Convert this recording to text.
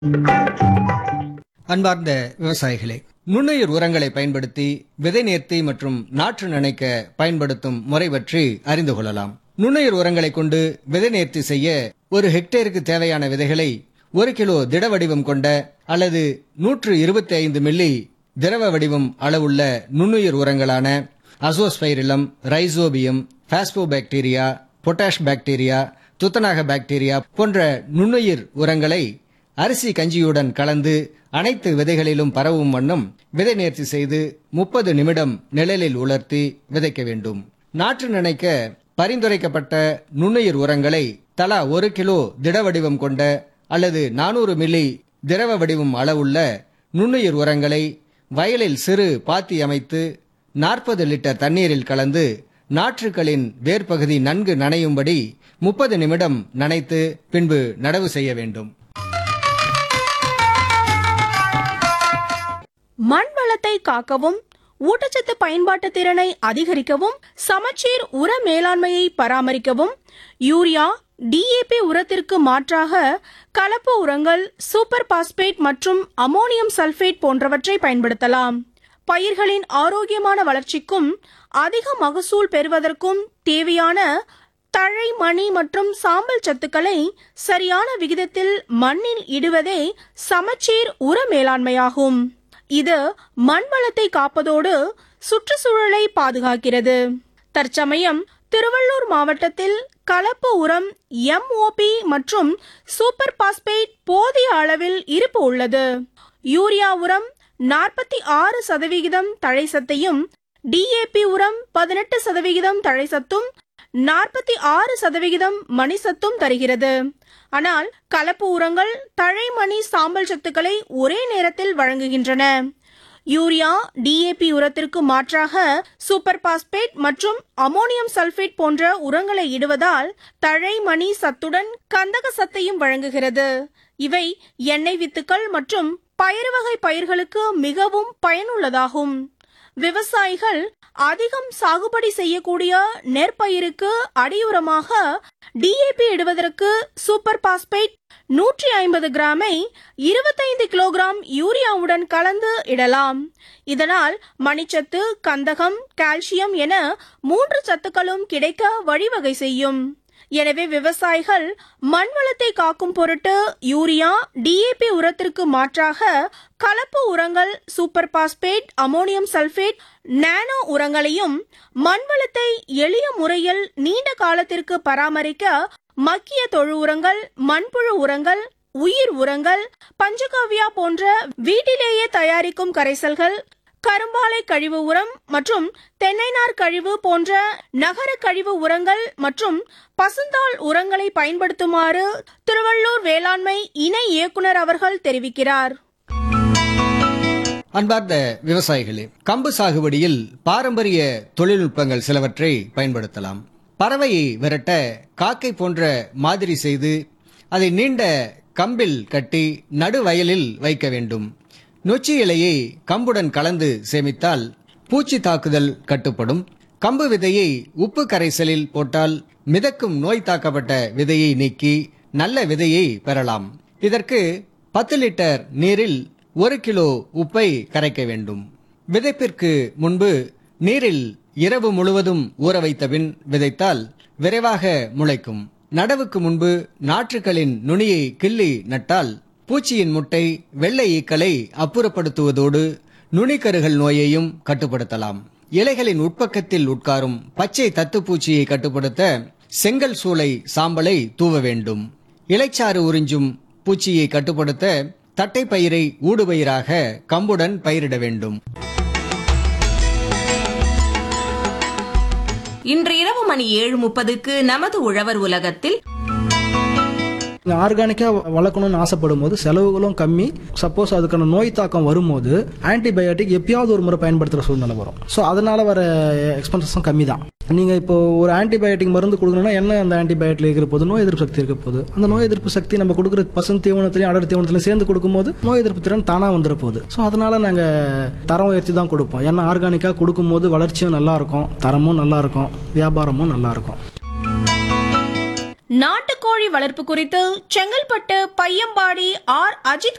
அன்பார்ந்த விவசாயிகளே நுண்ணுயிர் உரங்களை பயன்படுத்தி விதை நேர்த்தி மற்றும் நாற்று நனைக்க பயன்படுத்தும் முறை பற்றி அறிந்து கொள்ளலாம் நுண்ணுயிர் உரங்களை கொண்டு விதை நேர்த்தி செய்ய ஒரு ஹெக்டேருக்கு தேவையான விதைகளை ஒரு கிலோ திட வடிவம் கொண்ட அல்லது நூற்று இருபத்தி ஐந்து மில்லி திரவ வடிவம் அளவுள்ள நுண்ணுயிர் உரங்களான azospirillum rhizobium phosphobacteria potash bacteria துத்தநாக பாக்டீரியா போன்ற நுண்ணுயிர் உரங்களை அரிசி கஞ்சியுடன் கலந்து அனைத்து விதைகளிலும் பரவும் வண்ணம் விதை நேர்த்தி செய்து முப்பது நிமிடம் நிழலில் உலர்த்தி விதைக்க வேண்டும் நாற்று நனைக்க பரிந்துரைக்கப்பட்ட நுண்ணுயிர் உரங்களை தலா ஒரு கிலோ திட வடிவம் கொண்ட அல்லது நானூறு மில்லி திரவ வடிவம் அளவுள்ள நுண்ணுயிர் உரங்களை வயலில் சிறு பாத்தி அமைத்து நாற்பது லிட்டர் தண்ணீரில் கலந்து நாற்றுகளின் வேர்ப்பகுதி நன்கு நனையும்படி முப்பது நிமிடம் நனைத்து பின்பு நடவு செய்ய வேண்டும் மண் வளத்தை காக்கவும் ஊட்டச்சத்து பயன்பாட்டு திறனை அதிகரிக்கவும் சமச்சீர் உர மேலாண்மையை பராமரிக்கவும் யூரியா டிஏபி உரத்திற்கு மாற்றாக கலப்பு உரங்கள் சூப்பர் பாஸ்பேட் மற்றும் அமோனியம் சல்பேட் போன்றவற்றை பயன்படுத்தலாம் பயிர்களின் ஆரோக்கியமான வளர்ச்சிக்கும் அதிக மகசூல் பெறுவதற்கும் தேவையான தழை மணி மற்றும் சாம்பல் சத்துக்களை சரியான விகிதத்தில் மண்ணில் இடுவதே சமச்சீர் உர மேலாண்மையாகும் இது மண் வளத்தை காப்பதோடு சுற்றுச்சூழலை பாதுகாக்கிறது தற்சமயம் திருவள்ளூர் மாவட்டத்தில் கலப்பு உரம் எம்ஓபி மற்றும் சூப்பர் பாஸ்பேட் போதிய அளவில் இருப்பு உள்ளது யூரியா உரம் நாற்பத்தி ஆறு சதவிகிதம் தழைசத்தையும் டிஏபி உரம் பதினெட்டு சதவிகிதம் தழைசத்தும் நாற்பத்தி ஆறு சதவிகிதம் மணிசத்தும் தருகிறது ஆனால் கலப்பு உரங்கள் தழைமணி சாம்பல் சத்துக்களை ஒரே நேரத்தில் வழங்குகின்றன யூரியா டிஏபி உரத்திற்கு மாற்றாக சூப்பர் பாஸ்பேட் மற்றும் அமோனியம் சல்பேட் போன்ற உரங்களை இடுவதால் தழை மணி சத்துடன் கந்தக சத்தையும் வழங்குகிறது இவை எண்ணெய் வித்துக்கள் மற்றும் பயறு வகை பயிர்களுக்கு மிகவும் பயனுள்ளதாகும் விவசாயிகள் அதிகம் சாகுபடி செய்யக்கூடிய நெற்பயிருக்கு அடியுரமாக டிஏபி இடுவதற்கு சூப்பர் பாஸ்பேட் நூற்றி ஐம்பது கிராமை இருபத்தைந்து கிலோகிராம் யூரியாவுடன் கலந்து இடலாம் இதனால் மணிச்சத்து கந்தகம் கால்சியம் என மூன்று சத்துக்களும் கிடைக்க வழிவகை செய்யும் எனவே விவசாயிகள் மண் வளத்தை காக்கும் பொருட்டு யூரியா டிஏபி உரத்திற்கு மாற்றாக கலப்பு உரங்கள் super phosphate ammonium sulphate nano உரங்களையும் மண் வளத்தை எளிய முறையில் நீண்ட காலத்திற்கு பராமரிக்க மக்கிய தொழு உரங்கள் மண்புழு உரங்கள் உயிர் உரங்கள் பஞ்சகவ்யா போன்ற வீட்டிலேயே தயாரிக்கும் கரைசல்கள் கரும்பாலை கழிவு உரம் மற்றும் தென்னைநார் கழிவு போன்ற நகர கழிவு உரங்கள் மற்றும் பசுந்தாள் உரங்களை பயன்படுத்துமாறு திருவள்ளூர் வேளாண்மை இணை இயக்குனர் அவர்கள் தெரிவிக்கிறார் அன்பார்ந்த விவசாயிகளே கம்பு சாகுபடியில் பாரம்பரிய தொழில்நுட்பங்கள் சிலவற்றை பயன்படுத்தலாம் பறவையை விரட்ட காக்கை போன்ற மாதிரி செய்து அதை நீண்ட கம்பில் கட்டி நடுவயலில் வைக்க வேண்டும் நொச்சி இலையை கம்புடன் கலந்து சேமித்தால் பூச்சி தாக்குதல் கட்டுப்படும் கம்பு விதையை உப்பு கரைசலில் போட்டால் மிதக்கும் நோய் தாக்கப்பட்ட விதையை நீக்கி நல்ல விதையை பெறலாம் இதற்கு பத்து லிட்டர் நீரில் ஒரு கிலோ உப்பை கரைக்க வேண்டும் விதைப்பிற்கு முன்பு நீரில் இரவு முழுவதும் ஊற வைத்த பின் விதைத்தால் விரைவாக முளைக்கும் நடவுக்கு முன்பு நாற்றுகளின் நுனியை கிள்ளி நட்டால் பூச்சியின் முட்டை வெள்ளை ஈக்களை அப்புறப்படுத்துவதோடு நுனிக்கருகள் நோயையும் கட்டுப்படுத்தலாம் இலைகளின் உட்பக்கத்தில் உட்காரும் பச்சை தத்துப்பூச்சியை கட்டுப்படுத்த செங்கல் சூளை சாம்பலை தூவ வேண்டும் இலைச்சாறு உறிஞ்சும் பூச்சியை கட்டுப்படுத்த தட்டைப்பயிரை ஊடுபயிராக கம்புடன் பயிரிட வேண்டும் இன்று இரவு மணி ஏழு முப்பதுக்கு நமது உழவர் உலகத்தில் ஆர்கானிக்காக வளர்க்கணும்னு ஆசைப்படும் போது செலவுகளும் கம்மி சப்போஸ் அதுக்கான நோய் தாக்கம் வரும்போது ஆன்டிபயோட்டிக் எப்பயாவது ஒரு முறை பயன்படுத்துகிற சூழ்நிலை வரும் ஸோ அதனால வர எக்ஸ்பென்சஸும் கம்மி தான் நீங்கள் இப்போ ஒரு ஆன்டிபயோட்டிக் மருந்து கொடுக்கணும்னா என்ன அந்த ஆன்டிபயோட்டிக் இருக்கிற போது நோய் எதிர்ப்பு சக்தி இருக்க போகுது அந்த நோய் எதிர்ப்பு சக்தி நம்ம கொடுக்குற பசும் தீவனத்திலையும் அடர் தீவனத்திலையும் சேர்ந்து கொடுக்கும்போது நோய் எதிர்ப்பு திறன் தானாக வந்துட போகுது ஸோ அதனால நாங்கள் தரம் உயர்த்தி தான் கொடுப்போம் ஏன்னா ஆர்கானிக்காக கொடுக்கும்போது வளர்ச்சியும் நல்லா இருக்கும் தரமும் நல்லா இருக்கும் வியாபாரமும் நல்லா இருக்கும் நாட்டுக்கோழி வளர்ப்பு குறித்து செங்கல்பட்டு பையம்பாடி ஆர் அஜித்